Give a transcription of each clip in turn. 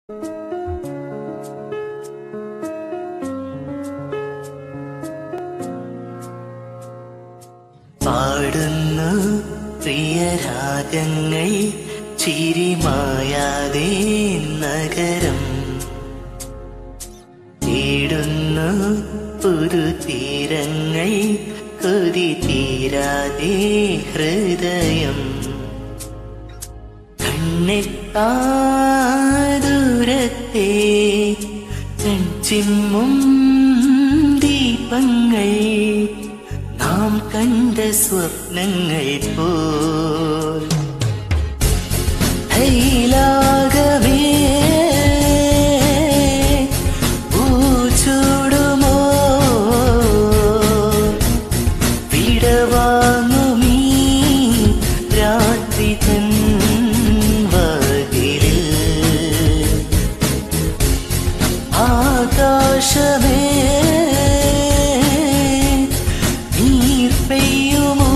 പാടുന്നു പ്രിയരാഗങ്ങൾ ചിരിമായാതെ നഗരം തേടുന്നു പുതുതീരങ്ങൾ കൊതി തീരാതെ ഹൃദയം കണ്ണെത്താ ദൂരത്തെ കൺചിമ്മും ദീപങ്ങൾ നാം കണ്ട സ്വപ്നങ്ങൾ പോൽ ഹൈലാകമേ പൂച്ചൂടുമോ വിടവാങ്ങുമീ രാത്രി തൻ വാതിലിൽ ആകാശമേ നീർ പെയ്യുമോ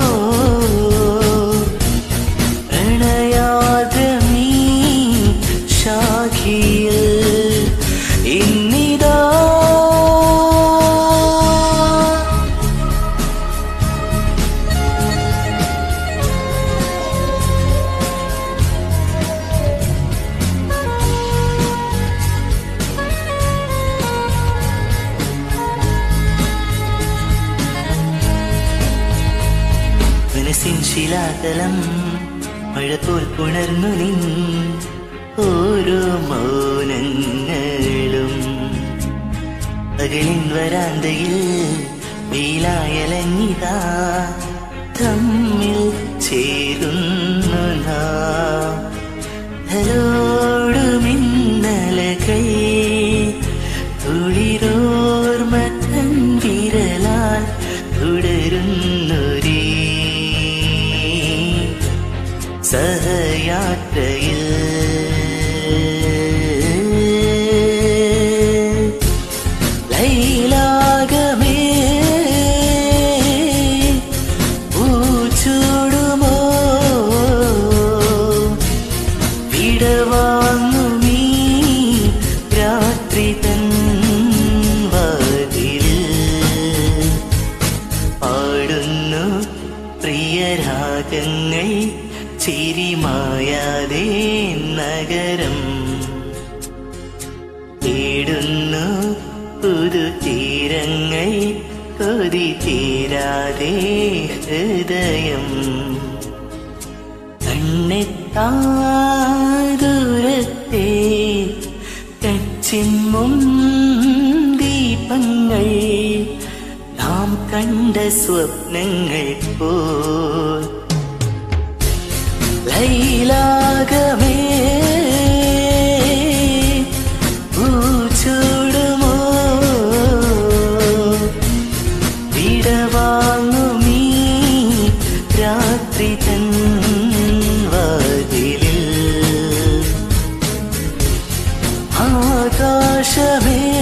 പ്രണയാദ്രമീ ശാഖിയിൽ ഇന്നിതാ മനസ്സിൻ ശിലാതലം മഴ പോൽ പുണർന്നു നിൻ ഓരോ മൗനങ്ങളും പകലിൻ വരാന്തയിൽ വെയിലായലഞ്ഞിതാ തമ്മിൽ ചേരുന്നു നാം ഹലോടുമിന്നലകൾ തുളിരോർമ തൻ വിരലാൽ തുടരുന്നൊരേ സഹയാത്രയിൽ ലൈലാകമേ പൂച്ചൂടുമോ വിടവാങ്ങുമീ രാത്രി തൻ വാതിലിൽ പാടുന്നു പ്രിയരാഗങ്ങൾ ചിരിമായാതെ നഗരം തേടുന്നു പുതുതീരങ്ങൾ കൊതി തീരാതെ ഹൃദയം കണ്ണെത്താ ദൂരത്തെ കച്ചിമ്മും ദീപങ്ങൾ നാം കണ്ട സ്വപ്നങ്ങൾ പോൽ ലൈലാകമേ പൂച്ചൂടുമോ വിടവാങ്ങുമീ രാത്രി തൻ വാതിലിൽ ആകാശമേ